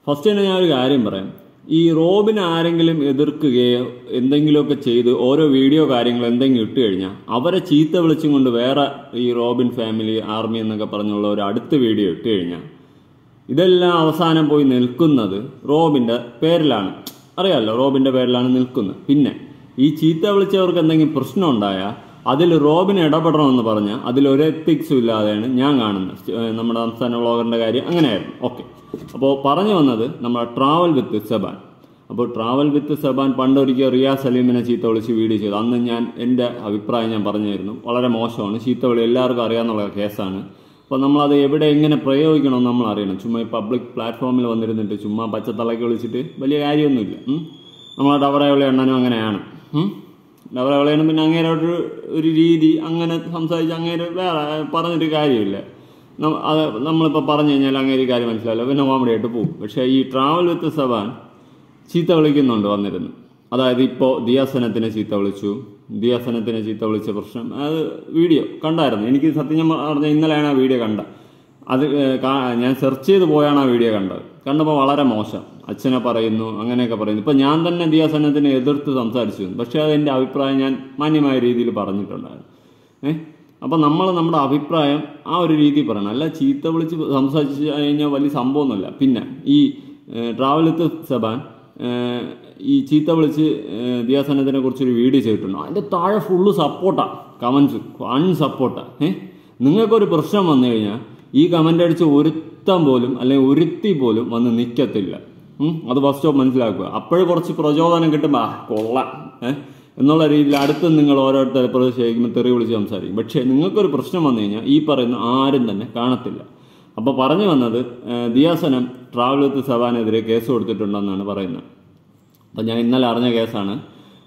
First തന്നെ ഞാൻ ഒരു കാര്യം പറയാം ഈ റോബിനെ ആരെങ്കിലും എതിർക്കുകയോ എന്തെങ്കിലുമൊക്കെ ചെയ്ത് ഓരോ വീഡിയോ കാര്യങ്ങൾ എന്തെങ്കിലും ഇട്ട് കഴിഞ്ഞാൽ അവരെ ചീത്ത വിളിച്ചും കൊണ്ട് വേറെ ഈ റോബിൻ ഫാമിലി ആർമി എന്നൊക്കെ പറഞ്ഞുള്ള ഒരു അടുത്ത വീഡിയോ ഇട്ട് കഴിഞ്ഞാൽ ഇതെല്ലാം അവസാനം പോയി നിൽക്കുന്നത് റോബിന്റെ പേരിലാണ് അറിയാമല്ലോ റോബിന്റെ പേരിലാണ് നിൽക്കുന്നത് പിന്നെ ഈ ചീത്ത വിളിച്ചവർക്ക് എന്തെങ്കിലും പ്രശ്നം ഉണ്ടായാൽ അതിൽ റോബിൻ ഇടപെടണമെന്ന് പറഞ്ഞാൽ അതിലൊരു എത്തിക്സും ഇല്ലാതെയാണ് ഞാൻ കാണുന്നത് ഏഹ് നമ്മുടെ സംസ്ഥാന വ്ളോഗറിന്റെ കാര്യം അങ്ങനെയായിരുന്നു ഓക്കെ അപ്പോൾ പറഞ്ഞു വന്നത് നമ്മുടെ ട്രാവൽ വിത്ത് സെബാൻ അപ്പോൾ ട്രാവൽ വിത്ത് സെബാൻ പണ്ടൊരിക്കൽ റിയാസ് സലീമിനെ ചീത്ത വിളിച്ച് വീഡിയോ ചെയ്തു അന്ന് ഞാൻ എൻ്റെ അഭിപ്രായം ഞാൻ പറഞ്ഞായിരുന്നു വളരെ മോശമാണ് ചീത്ത വിളി എല്ലാവർക്കും അറിയാവുന്ന കേസാണ് അപ്പോൾ നമ്മളത് എവിടെ എങ്ങനെ പ്രയോഗിക്കണമെന്ന് നമ്മൾ അറിയണം ചുമ്മാ ഈ പബ്ലിക് പ്ലാറ്റ്ഫോമിൽ വന്നിരുന്നിട്ട് ചുമ്മാ പച്ചത്തളയ്ക്ക് വിളിച്ചിട്ട് വലിയ കാര്യമൊന്നുമില്ല ഉം. നമ്മളെ ടവറയുള്ള എണ്ണനും അങ്ങനെയാണ് ഉം. ടവറവിളയനും പിന്നെ അങ്ങേരെ ഒരു ഒരു രീതി അങ്ങനെ സംസാരിച്ച് അങ്ങേര് വേറെ പറഞ്ഞിട്ട് കാര്യമില്ല ന- അത് നമ്മളിപ്പോൾ പറഞ്ഞു കഴിഞ്ഞാൽ അങ്ങേര് ഈ കാര്യം മനസ്സിലാവില്ല പിന്നെ കോമഡി ആയിട്ട് പോകും പക്ഷേ ഈ ട്രാവൽ വിത്ത് സവാൻ ചീത്ത വിളിക്കുന്നുണ്ട് വന്നിരുന്നു അതായത് ഇപ്പോൾ ദിയാസനത്തിനെ ചീത്ത വിളിച്ചു ദിയാസനത്തിനെ ചീത്ത വിളിച്ച പ്രശ്നം അത് വീഡിയോ കണ്ടായിരുന്നു എനിക്ക് സത്യം ഞാൻ പറഞ്ഞ ഇന്നലെയാണ് ആ വീഡിയോ കണ്ട അത് ഏഹ്, കാ- ഞാൻ സെർച്ച് ചെയ്ത് പോയാണ് ആ വീഡിയോ കണ്ടത് കണ്ടപ്പോൾ വളരെ മോശം അച്ഛനെ പറയുന്നു അങ്ങനെയൊക്കെ പറയുന്നു ഇപ്പം ഞാൻ തന്നെ ദിയാസനത്തിനെ എതിർത്ത് സംസാരിച്ചു പക്ഷേ അത് എൻ്റെ അഭിപ്രായം ഞാൻ മാന്യമായ രീതിയിൽ പറഞ്ഞിട്ടുണ്ടായിരുന്നു ഏഹ് അപ്പം നമ്മൾ നമ്മുടെ അഭിപ്രായം ആ ഒരു രീതിയിൽ പറയണം അല്ല ചീത്ത വിളിച്ച് സംസാരിച്ച് കഴിഞ്ഞാൽ വലിയ സംഭവമൊന്നുമില്ല പിന്നെ ഈ ട്രാവൽ വിത്ത് സബാൻ ഏഹ്, ഈ ചീത്ത വിളിച്ച് ഏഹ്, ദിയാസനത്തിനെ കുറിച്ചൊരു വീഡിയോ ചെയ്തിട്ടുണ്ട് അതിൻ്റെ താഴെ ഫുള്ള് സപ്പോർട്ടാ കമൻസ് വൺ സപ്പോർട്ടാ ഏഹ് നിങ്ങൾക്കൊരു പ്രശ്നം വന്നു കഴിഞ്ഞാൽ ഈ കമൻ്റ് അടിച്ച് ഒരുത്തം പോലും അല്ലെങ്കിൽ ഒരുത്തി പോലും വന്ന് നിൽക്കത്തില്ല ഉം, അത് ഫസ്റ്റ് ഓഫ് മനസ്സിലാക്കുക അപ്പോഴും കുറച്ച് പ്രചോദനം കിട്ടുമ്പോൾ ആ കൊള്ളാം ഏഹ് എന്നുള്ള രീതിയിൽ അടുത്ത് നിങ്ങൾ ഓരോരുത്തരെ പ്രതിഷേധിക്കുമ്പോൾ തെറി വിളിച്ച് സംസാരിക്കും പക്ഷേ നിങ്ങൾക്കൊരു പ്രശ്നം വന്നു കഴിഞ്ഞാൽ ഈ പറയുന്ന ആരും തന്നെ കാണത്തില്ല അപ്പോൾ പറഞ്ഞു വന്നത് ഏഹ്, ദിയാസനം ട്രാവൽ വിത്ത് സവാനെതിരെ കേസ് കൊടുത്തിട്ടുണ്ടെന്നാണ് പറയുന്നത് അപ്പോൾ ഞാൻ ഇന്നലെ അറിഞ്ഞ കേസാണ്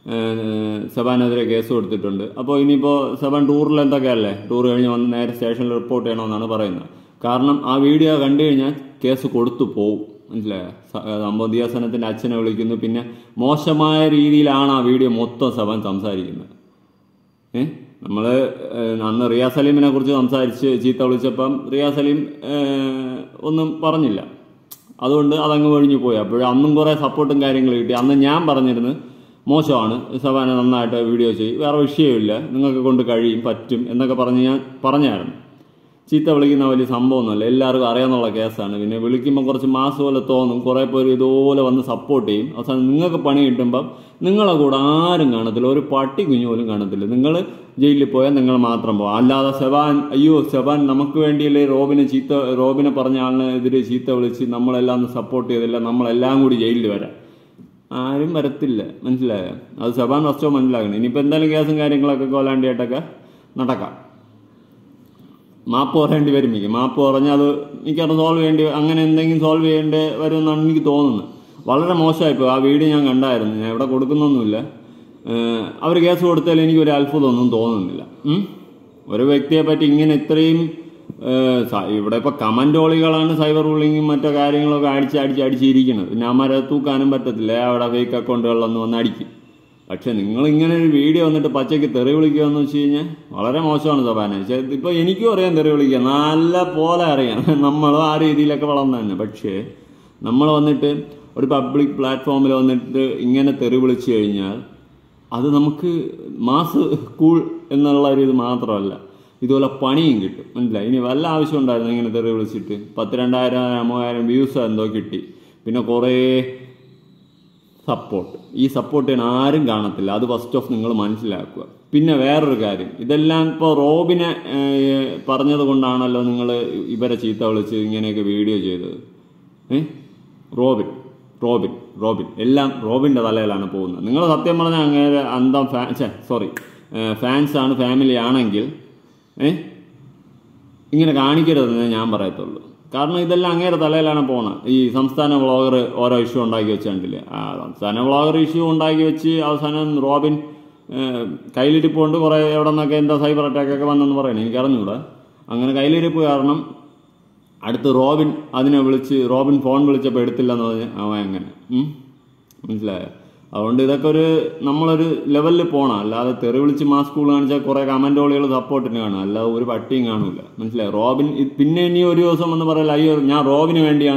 ഏഹ്, സബാനെതിരെ കേസ് കൊടുത്തിട്ടുണ്ട് അപ്പോൾ ഇനിയിപ്പോൾ സബാൻ ടൂറിൽ എന്തൊക്കെയല്ലേ ടൂർ കഴിഞ്ഞ് വന്ന് നേരെ സ്റ്റേഷനിൽ റിപ്പോർട്ട് ചെയ്യണമെന്നാണ് പറയുന്നത് കാരണം ആ വീഡിയോ കണ്ടു കഴിഞ്ഞാൽ കേസ് കൊടുത്തു പോവും മനസ്സിലായോ സ- സംഭവം ദിയാസനത്തിൻ്റെ അച്ഛനെ വിളിക്കുന്നു പിന്നെ മോശമായ രീതിയിലാണ് ആ വീഡിയോ മൊത്തം സബാൻ സംസാരിക്കുന്നത് ഏ നമ്മള് ഏഹ്, അന്ന് റിയാസ് സലീമിനെ കുറിച്ച് സംസാരിച്ച് ചീത്ത വിളിച്ചപ്പം റിയാസ് സലീം ഏഹ്, ഒന്നും പറഞ്ഞില്ല അതുകൊണ്ട് അതങ്ങ് ഒഴിഞ്ഞു പോയി അപ്പോൾ അന്നും കുറേ സപ്പോർട്ടും കാര്യങ്ങളും കിട്ടി അന്ന് ഞാൻ പറഞ്ഞിരുന്നു മോശമാണ് സവാന നന്നായിട്ട് വീഡിയോ ചെയ്യും വേറെ വിഷയമില്ല നിങ്ങൾക്ക് കൊണ്ട് കഴിയും പറ്റും എന്നൊക്കെ പറഞ്ഞ് ഞാൻ പറഞ്ഞായിരുന്നു ചീത്ത വിളിക്കുന്ന വലിയ സംഭവമൊന്നുമല്ല എല്ലാവർക്കും അറിയാന്നുള്ള കേസാണ് പിന്നെ വിളിക്കുമ്പോൾ കുറച്ച് മാസ് പോലെ തോന്നും കുറേ പേര് ഇതുപോലെ വന്ന് സപ്പോർട്ട് ചെയ്യും അവസാനം നിങ്ങൾക്ക് പണി കിട്ടുമ്പം നിങ്ങളെ കൂടെ ആരും കാണത്തില്ല ഒരു പട്ടി കുഞ്ഞു പോലും കാണത്തില്ല നിങ്ങൾ ജയിലിൽ പോയാൽ നിങ്ങൾ മാത്രം പോകാം അല്ലാതെ സെബാൻ അയ്യോ സെബാൻ നമുക്ക് വേണ്ടിയല്ലേ റോബിനെ ചീത്ത റോബിനെ പറഞ്ഞ ആളിനെതിരെ ചീത്ത വിളിച്ച് നമ്മളെല്ലാം സപ്പോർട്ട് ചെയ്തില്ല നമ്മളെല്ലാം കൂടി ജയിലിൽ വരാം ആരും വരത്തില്ല മനസ്സിലായോ അത് സെബാൻ ഫസ്റ്റോ മനസ്സിലാക്കണം ഇനിയിപ്പോൾ എന്തായാലും കേസും കാര്യങ്ങളൊക്കെ കോലാണ്ടിയായിട്ടൊക്കെ നടക്കാം മാപ്പ് പറയേണ്ടി വരും എനിക്ക് മാപ്പ് പറഞ്ഞാൽ അത് മിക്കവാറും സോൾവ് ചെയ്യേണ്ടി അങ്ങനെ എന്തെങ്കിലും സോൾവ് ചെയ്യേണ്ടി വരുമെന്നാണ് എനിക്ക് തോന്നുന്നത് വളരെ മോശമായിപ്പോൾ ആ വീഡിയോ ഞാൻ കണ്ടായിരുന്നു ഞാൻ ഇവിടെ കൊടുക്കുന്നൊന്നുമില്ല അവർ കേസ് കൊടുത്താൽ എനിക്ക് ഒരു അത്ഭുതമൊന്നും തോന്നുന്നില്ല ഉം? ഒരു വ്യക്തിയെ പറ്റി ഇങ്ങനെ ഇത്രയും ഏഹ്, സ- ഇവിടെ ഇപ്പൊ കമന്റോളികളാണ് സൈബർ ബുള്ളിങ്ങും മറ്റു കാര്യങ്ങളൊക്കെ അടിച്ച് അടിച്ച് അടിച്ചിരിക്കുന്നത് പിന്നെ അമ്മരെ തൂക്കാനും പറ്റത്തില്ല അവിടെ ഫേക്ക് അക്കൗണ്ടുകളിലൊന്നും വന്ന് അടിക്കും പക്ഷെ നിങ്ങൾ ഇങ്ങനെ ഒരു വീഡിയോ വന്നിട്ട് പച്ചയ്ക്ക് തെറി വിളിക്കുക എന്ന് വെച്ച് കഴിഞ്ഞാൽ വളരെ മോശമാണ് സഭാന ഇപ്പൊ എനിക്കും അറിയാം തെറി വിളിക്കുക നല്ല പോലെ അറിയാം നമ്മളും ആ രീതിയിലൊക്കെ വളർന്നു തന്നെ പക്ഷേ നമ്മൾ വന്നിട്ട് ഒരു പബ്ലിക് പ്ലാറ്റ്ഫോമിൽ വന്നിട്ട് ഇങ്ങനെ തെറി വിളിച്ചു കഴിഞ്ഞാൽ അത് നമുക്ക് മാസ് കൂൾ എന്നുള്ള ഒരു ഇത് മാത്രമല്ല ഇതുപോലെ പണിയും കിട്ടും മനസ്സിലായി ഇനി വല്ല ആവശ്യം ഉണ്ടായിരുന്നു ഇങ്ങനെ തെറി വിളിച്ചിട്ട് പത്ത് രണ്ടായിരം മൂവായിരം വ്യൂസ് എന്തോ കിട്ടി പിന്നെ കുറേ സപ്പോർട്ട് ഈ സപ്പോർട്ട് ചെയ്യാൻ ആരും കാണത്തില്ല അത് ഫസ്റ്റ് ഓഫ് നിങ്ങൾ മനസ്സിലാക്കുക പിന്നെ വേറൊരു കാര്യം ഇതെല്ലാം ഇപ്പോൾ റോബിനെ ഏഹ്, പറഞ്ഞത് കൊണ്ടാണല്ലോ നിങ്ങൾ ഇവരെ ചീത്ത വിളിച്ച് ഇങ്ങനെയൊക്കെ വീഡിയോ ചെയ്തത് ഏ റോബിൻ റോബിൻ റോബിൻ എല്ലാം റോബിൻ്റെ തലയിലാണ് പോകുന്നത് നിങ്ങൾ സത്യം പറഞ്ഞാൽ അങ്ങനെ അന്തം ഫാൻ സോറി ഫാൻസ് ആണ് ഫാമിലി ആണെങ്കിൽ ഏ ഇങ്ങനെ കാണിക്കരുതെന്ന് ഞാൻ പറയത്തുള്ളൂ കാരണം ഇതെല്ലാം അങ്ങേരെ തലയിലാണ് പോണത് ഈ സംസ്ഥാന വ്ളോഗർ ഓരോ ഇഷ്യൂ ഉണ്ടാക്കി വെച്ചിട്ടില്ലേ ആ സംസ്ഥാന വ്ളോഗർ ഇഷ്യൂ ഉണ്ടാക്കി വെച്ച് അവസാനം റോബിൻ ഏഹ്, കയ്യിലിരിപ്പ് കൊണ്ട് കുറേ എവിടെ നിന്നൊക്കെ എന്താ സൈബർ അറ്റാക്ക് ഒക്കെ വന്നെന്ന് പറയണേ എനിക്ക് അറിഞ്ഞൂടാ അങ്ങനെ കയ്യിലിരിപ്പ് കാരണം അടുത്ത് റോബിൻ അതിനെ വിളിച്ച് റോബിൻ ഫോൺ വിളിച്ചപ്പോൾ എടുത്തില്ലെന്ന് പറഞ്ഞ് അവൻ അങ്ങനെ ഉം? മനസ്സിലായോ അതുകൊണ്ട് ഇതൊക്കെ ഒരു നമ്മളൊരു ലെവലിൽ പോകണം അല്ലാതെ തെറി വിളിച്ച് മാസ് സ്കൂൾ കാണിച്ചാൽ കുറെ കമന്റോളികൾ സപ്പോർട്ടിന് കാണും അല്ലാതെ ഒരു പട്ടിയും കാണൂല മനസ്സിലായോ റോബിൻ ഇത് പിന്നെ ഇനി ഒരു ദിവസം എന്ന് പറയല അയ്യോ ഞാൻ റോബിന് വേണ്ടിയാണ്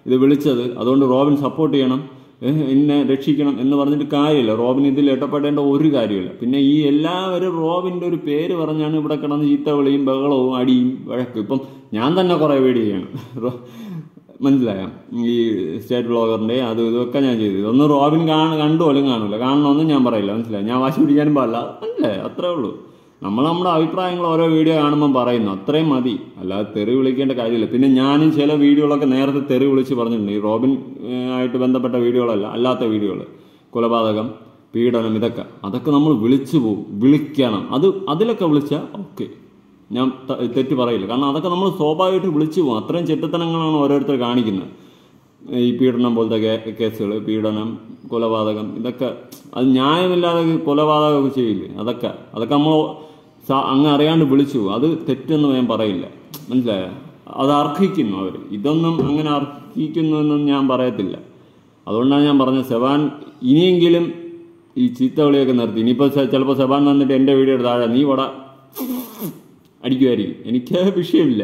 ഇത് വിളിച്ചത് അതുകൊണ്ട് റോബിൻ സപ്പോർട്ട് ചെയ്യണം ഏഹ് എന്നെ രക്ഷിക്കണം എന്ന് പറഞ്ഞിട്ട് കാര്യമില്ല റോബിൻ ഇതിൽ ഇടപെടേണ്ട ഒരു കാര്യമില്ല പിന്നെ ഈ എല്ലാവരും റോബിൻ്റെ ഒരു പേര് പറഞ്ഞാണ് ഇവിടെ കിടന്ന് ചീത്ത വിളിയും ബഹളവും അടിയും വഴക്കും ഇപ്പം ഞാൻ തന്നെ കുറേ വീഡിയോ ചെയ്യണം റോ- മനസ്സിലായോ ഈ സ്റ്റേറ്റ് ബ്ലോഗറിൻ്റെ അത് ഇതൊക്കെ ഞാൻ ചെയ്തു ഇതൊന്നും റോബിൻ കാണ കണ്ടു പോലും കാണൂല കാണണമെന്നും ഞാൻ പറയില്ല മനസ്സിലായി ഞാൻ വാശി പിടിക്കാനും പാടില്ല അല്ലേ അത്രേ ഉള്ളൂ നമ്മൾ നമ്മുടെ അഭിപ്രായങ്ങൾ ഓരോ വീഡിയോ കാണുമ്പം പറയുന്നു അത്രയും മതി അല്ലാതെ തെറി വിളിക്കേണ്ട കാര്യമില്ല പിന്നെ ഞാനും ചില വീഡിയോകളൊക്കെ നേരത്തെ തെറി വിളിച്ച് പറഞ്ഞിട്ടുണ്ട് ഈ റോബിൻ ഏഹ്, ആയിട്ട് ബന്ധപ്പെട്ട വീഡിയോകളല്ല അല്ലാത്ത വീഡിയോകൾ കൊലപാതകം പീഡനം ഇതൊക്കെ അതൊക്കെ നമ്മൾ വിളിച്ചു പോകും വിളിക്കണം അത് അതിലൊക്കെ വിളിച്ചാൽ ഓക്കെ ഞാൻ ത- തെറ്റ് പറയില്ല കാരണം അതൊക്കെ നമ്മൾ സ്വാഭാവികമായിട്ട് വിളിച്ചു പോകും അത്രയും ചെറ്റത്തനങ്ങളാണ് ഓരോരുത്തർ കാണിക്കുന്നത് ഈ പീഡനം പോലത്തെ കേസുകൾ പീഡനം കൊലപാതകം ഇതൊക്കെ അത് ന്യായമില്ലാതെ കൊലപാതകമൊക്കെ ചെയ്യില്ലേ അതൊക്കെ അതൊക്കെ നമ്മൾ സ- അങ്ങ് അറിയാണ്ട് വിളിച്ചു പോകും അത് തെറ്റെന്ന് ഞാൻ പറയില്ല മനസ്സിലായോ അത് അർഹിക്കുന്നു അവർ ഇതൊന്നും അങ്ങനെ അർഹിക്കുന്നു എന്നൊന്നും ഞാൻ പറയത്തില്ല അതുകൊണ്ടാണ് ഞാൻ പറഞ്ഞത് സെവാൻ ഇനിയെങ്കിലും ഈ ചീത്ത വിളിയൊക്കെ നിർത്തി ഇനിയിപ്പോൾ ചിലപ്പോൾ സെവാൻ വന്നിട്ട് എൻ്റെ വീഡിയോ താഴെ നീ വട അടിക്കുമായിരിക്കും എനിക്ക് വിഷയമില്ല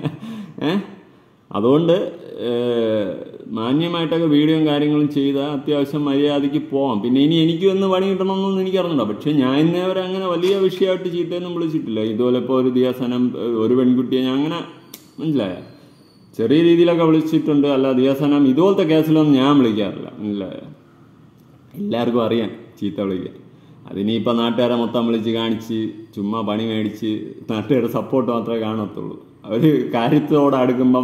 ഏ അതുകൊണ്ട് ഏഹ്, മാന്യമായിട്ടൊക്കെ വീഡിയോയും കാര്യങ്ങളും ചെയ്താൽ അത്യാവശ്യം മര്യാദയ്ക്ക് പോവാം പിന്നെ ഇനി എനിക്ക് ഒന്ന് പണി കിട്ടണമെന്നൊന്നും എനിക്ക് അറിഞ്ഞൂടാ പക്ഷെ ഞാൻ ഇന്നേ വരെ അങ്ങനെ വലിയ വിഷയമായിട്ട് ചീത്തയൊന്നും വിളിച്ചിട്ടില്ല ഇതുപോലെ ഇപ്പോൾ ഒരു ദിയാസനം ഏഹ്, ഒരു പെൺകുട്ടിയെ ഞാൻ അങ്ങനെ മനസ്സിലായ ചെറിയ രീതിയിലൊക്കെ വിളിച്ചിട്ടുണ്ട് അല്ല ദിയാസനം ഇതുപോലത്തെ കേസിലൊന്നും ഞാൻ വിളിക്കാറില്ല മനസ്സിലായോ എല്ലാവർക്കും അറിയാം ചീത്ത വിളിക്കാൻ അതിനിപ്പോൾ നാട്ടുകാരെ മൊത്തം വിളിച്ച് കാണിച്ച് ചുമ്മാ പണി മേടിച്ച് നാട്ടുകാരുടെ സപ്പോർട്ട് മാത്രമേ കാണത്തുള്ളൂ അവർ കാര്യത്തോടെ അടുക്കുമ്പം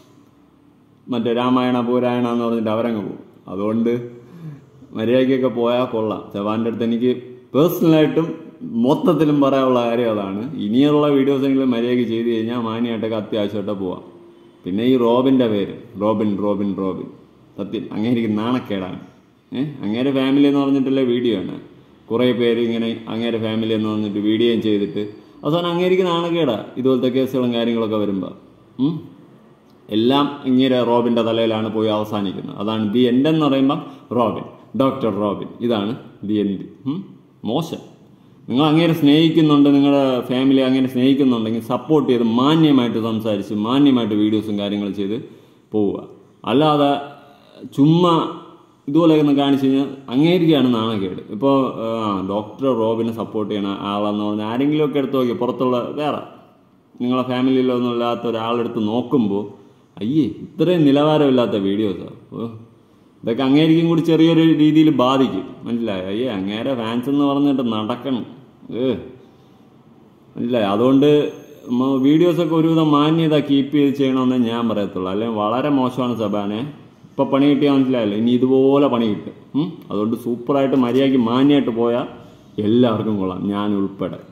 മറ്റേ രാമായണ പൂരായണ എന്ന് പറഞ്ഞിട്ട് അവരങ്ങ് പോകും അതുകൊണ്ട് മര്യാദയ്ക്കൊക്കെ പോയാൽ കൊള്ളാം സെവാൻ്റെ അടുത്ത് എനിക്ക് പേഴ്സണലായിട്ടും മൊത്തത്തിലും പറയാനുള്ള കാര്യം അതാണ് ഇനിയുള്ള വീഡിയോസ് എങ്കിലും മര്യാദയ്ക്ക് ചെയ്ത് കഴിഞ്ഞാൽ മാന്യമായിട്ടൊക്കെ അത്യാവശ്യമായിട്ട് പോവാം പിന്നെ ഈ റോബിൻ്റെ പേര് റോബിൻ റോബിൻ റോബിൻ സത്യം അങ്ങേക്ക് നാണക്കേടാണ് ഏഹ് അങ്ങേരെ ഫാമിലി എന്ന് പറഞ്ഞിട്ടുള്ള വീഡിയോ ആണ് കുറേ പേര് ഇങ്ങനെ അങ്ങേരെ ഫാമിലി എന്ന് പറഞ്ഞിട്ട് വീഡിയോയും ചെയ്തിട്ട് അവസാനം അങ്ങേരിക്ക് നാണക്കേടാ ഇതുപോലത്തെ കേസുകളും കാര്യങ്ങളൊക്കെ വരുമ്പോൾ ഉം. എല്ലാം ഇങ്ങനെ റോബിൻ്റെ തലയിലാണ് പോയി അവസാനിക്കുന്നത് അതാണ് ദി എൻഡ് എന്ന് പറയുമ്പം റോബിൻ ഡോക്ടർ റോബിൻ ഇതാണ് ദി എൻഡ് ഉം. മോശം നിങ്ങൾ അങ്ങനെ സ്നേഹിക്കുന്നുണ്ട് നിങ്ങളുടെ ഫാമിലി അങ്ങനെ സ്നേഹിക്കുന്നുണ്ടെങ്കിൽ സപ്പോർട്ട് ചെയ്ത് മാന്യമായിട്ട് സംസാരിച്ച് മാന്യമായിട്ട് വീഡിയോസും കാര്യങ്ങളും ചെയ്ത് പോവുക അല്ലാതെ ചുമ്മാ ഇതുപോലെയൊക്കെ ഒന്ന് കാണിച്ചു കഴിഞ്ഞാൽ അങ്ങേരിക്കാണ് നാണക്കേട് ഇപ്പോൾ ഡോക്ടർ റോബിനെ സപ്പോർട്ട് ചെയ്യണ ആളെന്ന് പറഞ്ഞാൽ ആരെങ്കിലുമൊക്കെ എടുത്ത് നോക്കി പുറത്തുള്ള വേറെ നിങ്ങളെ ഫാമിലിയിലൊന്നും ഇല്ലാത്ത ഒരാളെടുത്ത് നോക്കുമ്പോൾ അയ്യേ ഇത്രയും നിലവാരമില്ലാത്ത വീഡിയോസാണ് ഇതൊക്കെ അങ്ങേരിക്കും കൂടി ചെറിയൊരു രീതിയിൽ ബാധിക്കും മനസ്സിലായോ അയ്യേ അങ്ങേരെ ഫാൻസ് എന്ന് പറഞ്ഞിട്ട് നടക്കണം ഏ മനസ്സിലായോ അതുകൊണ്ട് വീഡിയോസൊക്കെ ഒരുവിധം മാന്യത കീപ്പ് ചെയ്ത് ചെയ്യണമെന്നേ ഞാൻ പറയത്തുള്ളൂ അല്ലെങ്കിൽ വളരെ മോശമാണ് സബാനെ ഇപ്പം പണി കിട്ടിയാൽ മനസ്സിലായല്ലോ ഇനി ഇതുപോലെ പണി കിട്ടും ഉം? അതുകൊണ്ട് സൂപ്പറായിട്ട് മര്യാദയ്ക്ക് മാന്യമായിട്ട് പോയാൽ എല്ലാവർക്കും കൊള്ളാം ഞാൻ ഉൾപ്പെടെ